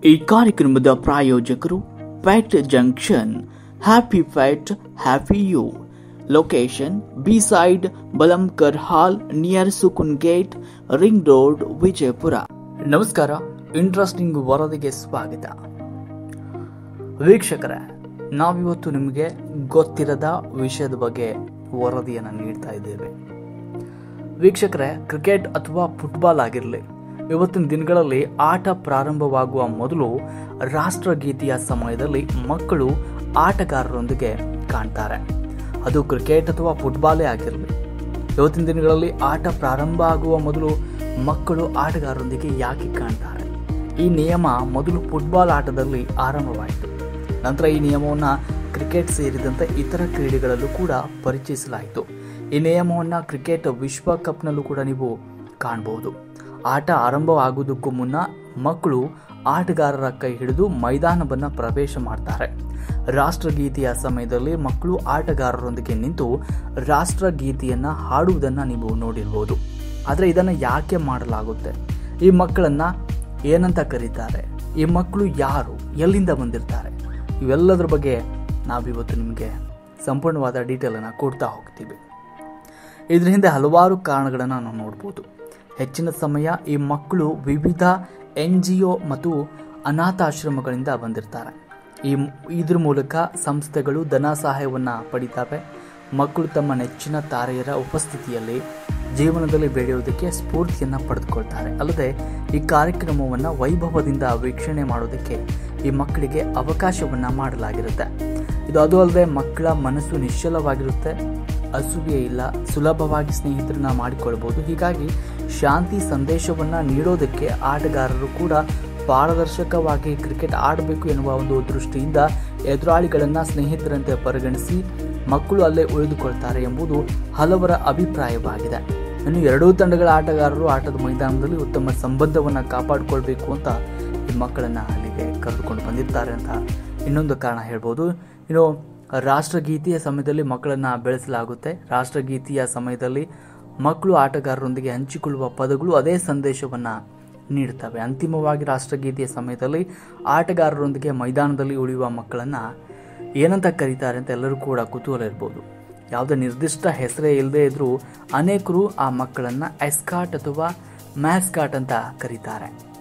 ಈ ಕಾರ್ಯಕ್ರಮದ ಪ್ರಾಯೋಜಕರು pet junction happy pet happy you location beside Balankar hall near Sukun gate ring road Vijayapura ನಮಸ್ಕಾರ interesting ವರದಿಗೆ ಸ್ವಾಗತ ವೀಕ್ಷಕರೇ ನಾವಿವತ್ತು ನಿಮಗೆ ಗೊತ್ತಿರದ ವಿಷಯದ ಬಗ್ಗೆ ವರದಿಯನ್ನು ನೀಡ್ತಾ ಇದ್ದೇವೆ ವೀಕ್ಷಕರೇ ಕ್ರಿಕೆಟ್ ಅಥವಾ ಫುಟ್ಬಾಲ್ ಆಗಿರಲಿ ಇವತ್ತಿನ ದಿನಗಳಲ್ಲಿ ಆಟ ಪ್ರಾರಂಭವಾಗುವ ಮೊದಲು ರಾಷ್ಟ್ರಗೀತೆಯ ಸಮಯದಲ್ಲಿ ಮಕ್ಕಳು ಆಟಗಾರರೊಂದಿಗೆ ಕಾಣ್ತಾರೆ ಅದು ಕ್ರಿಕೆಟ್ ಅಥವಾ ಫುಟ್ಬಾಲೇ ಆಗಿರಲಿ ಇವತ್ತಿನ ದಿನಗಳಲ್ಲಿ ಆಟ ಪ್ರಾರಂಭ ಆಗುವ ಮೊದಲು ಮಕ್ಕಳು ಆಟಗಾರರೊಂದಿಗೆ ಯಾಕೆ ಕಾಣ್ತಾರೆ ಈ ನಿಯಮ ಮೊದಲು ಫುಟ್ಬಾಲ್ ಆಟದಲ್ಲಿ ಆರಂಭವಾಯಿತು ನಂತರ ಈ ನಿಯಮವನ್ನು ಕ್ರಿಕೆಟ್ ಸೇರಿದಂತೆ ಇತರ ಕ್ರೀಡೆಗಳಲ್ಲೂ ಕೂಡ ಪರಿಚಯಿಸಲಾಯಿತು ಈ ನಿಯಮವನ್ನು ಕ್ರಿಕೆಟ್ ವಿಶ್ವಕಪ್ನಲ್ಲೂ ಕೂಡ ನೀವು ಕಾಣಬಹುದು ಆಟ ಆರಂಭವಾಗುವುದಕ್ಕೂ ಮುನ್ನ ಮಕ್ಕಳು ಆಟಗಾರರ ಕೈ ಹಿಡಿದು ಮೈದಾನವನ್ನು ಪ್ರವೇಶ ಮಾಡ್ತಾರೆ ರಾಷ್ಟ್ರಗೀತೆಯ ಸಮಯದಲ್ಲಿ ಮಕ್ಕಳು ಆಟಗಾರರೊಂದಿಗೆ ನಿಂತು ರಾಷ್ಟ್ರಗೀತೆಯನ್ನು ಹಾಡುವುದನ್ನು ನೀವು ನೋಡಿರ್ಬೋದು ಆದರೆ ಇದನ್ನು ಯಾಕೆ ಮಾಡಲಾಗುತ್ತೆ ಈ ಮಕ್ಕಳನ್ನು ಏನಂತ ಕರೀತಾರೆ ಈ ಮಕ್ಕಳು ಯಾರು ಎಲ್ಲಿಂದ ಬಂದಿರ್ತಾರೆ ಇವೆಲ್ಲದರ ಬಗ್ಗೆ ನಾವಿವತ್ತು ನಿಮಗೆ ಸಂಪೂರ್ಣವಾದ ಡೀಟೇಲನ್ನು ಕೊಡ್ತಾ ಹೋಗ್ತೀವಿ ಇದ್ರ ಹಿಂದೆ ಹಲವಾರು ಕಾರಣಗಳನ್ನು ನಾವು ನೋಡ್ಬೋದು ಹೆಚ್ಚಿನ ಸಮಯ ಈ ಮಕ್ಕಳು ವಿವಿಧ ಎನ್ ಜಿ ಒ ಮತ್ತು ಅನಾಥಾಶ್ರಮಗಳಿಂದ ಬಂದಿರ್ತಾರೆ ಈ ಇದ್ರ ಮೂಲಕ ಸಂಸ್ಥೆಗಳು ಧನ ಸಹಾಯವನ್ನು ಪಡಿತಾವೆ ಮಕ್ಕಳು ತಮ್ಮ ನೆಚ್ಚಿನ ತಾರೆಯರ ಉಪಸ್ಥಿತಿಯಲ್ಲಿ ಜೀವನದಲ್ಲಿ ಬೆಳೆಯೋದಕ್ಕೆ ಸ್ಫೂರ್ತಿಯನ್ನು ಪಡೆದುಕೊಳ್ತಾರೆ ಅಲ್ಲದೆ ಈ ಕಾರ್ಯಕ್ರಮವನ್ನು ವೈಭವದಿಂದ ವೀಕ್ಷಣೆ ಮಾಡೋದಕ್ಕೆ ಈ ಮಕ್ಕಳಿಗೆ ಅವಕಾಶವನ್ನು ಮಾಡಲಾಗಿರುತ್ತೆ ಇದು ಅದು ಅಲ್ಲದೆ ಮಕ್ಕಳ ಮನಸ್ಸು ನಿಶ್ಚಲವಾಗಿರುತ್ತೆ ಅಸೂಯೆ ಇಲ್ಲ ಸುಲಭವಾಗಿ ಸ್ನೇಹಿತರನ್ನ ಮಾಡಿಕೊಳ್ಬೋದು ಹೀಗಾಗಿ ಶಾಂತಿ ಸಂದೇಶವನ್ನು ನೀಡೋದಕ್ಕೆ ಆಟಗಾರರು ಕೂಡ ಪಾರದರ್ಶಕವಾಗಿ ಕ್ರಿಕೆಟ್ ಆಡಬೇಕು ಎನ್ನುವ ಒಂದು ದೃಷ್ಟಿಯಿಂದ ಎದುರಾಳಿಗಳನ್ನು ಸ್ನೇಹಿತರಂತೆ ಪರಿಗಣಿಸಿ ಮಕ್ಕಳು ಅಲ್ಲೇ ಉಳಿದುಕೊಳ್ತಾರೆ ಎಂಬುದು ಹಲವರ ಅಭಿಪ್ರಾಯವಾಗಿದೆ ಇನ್ನು ಎರಡೂ ತಂಡಗಳ ಆಟಗಾರರು ಆಟದ ಮೈದಾನದಲ್ಲಿ ಉತ್ತಮ ಸಂಬಂಧವನ್ನು ಕಾಪಾಡಿಕೊಳ್ಬೇಕು ಅಂತ ಈ ಮಕ್ಕಳನ್ನು ಅಲ್ಲಿಗೆ ಕರೆದುಕೊಂಡು ಬಂದಿರ್ತಾರೆ ಅಂತ ಇನ್ನೊಂದು ಕಾರಣ ಹೇಳ್ಬೋದು ಇನ್ನು ರಾಷ್ಟ್ರಗೀತೆಯ ಸಮಯದಲ್ಲಿ ಮಕ್ಕಳನ್ನು ಬೆಳೆಸಲಾಗುತ್ತೆ ರಾಷ್ಟ್ರಗೀತೆಯ ಸಮಯದಲ್ಲಿ ಮಕ್ಕಳು ಆಟಗಾರರೊಂದಿಗೆ ಹಂಚಿಕೊಳ್ಳುವ ಪದಗಳು ಅದೇ ಸಂದೇಶವನ್ನು ನೀಡುತ್ತವೆ ಅಂತಿಮವಾಗಿ ರಾಷ್ಟ್ರಗೀತೆಯ ಸಮಯದಲ್ಲಿ ಆಟಗಾರರೊಂದಿಗೆ ಮೈದಾನದಲ್ಲಿ ಉಳಿಯುವ ಮಕ್ಕಳನ್ನು ಏನಂತ ಕರೀತಾರೆ ಅಂತ ಎಲ್ಲರೂ ಕೂಡ ಕುತೂಹಲ ಇರ್ಬೋದು ಯಾವುದೇ ನಿರ್ದಿಷ್ಟ ಹೆಸರೇ ಇಲ್ಲದೆ ಇದ್ದರೂ ಅನೇಕರು ಆ ಮಕ್ಕಳನ್ನು ಎಸ್ಕಾಟ್ ಅಥವಾ ಮ್ಯಾಸ್ಕಾಟ್ ಅಂತ ಕರೀತಾರೆ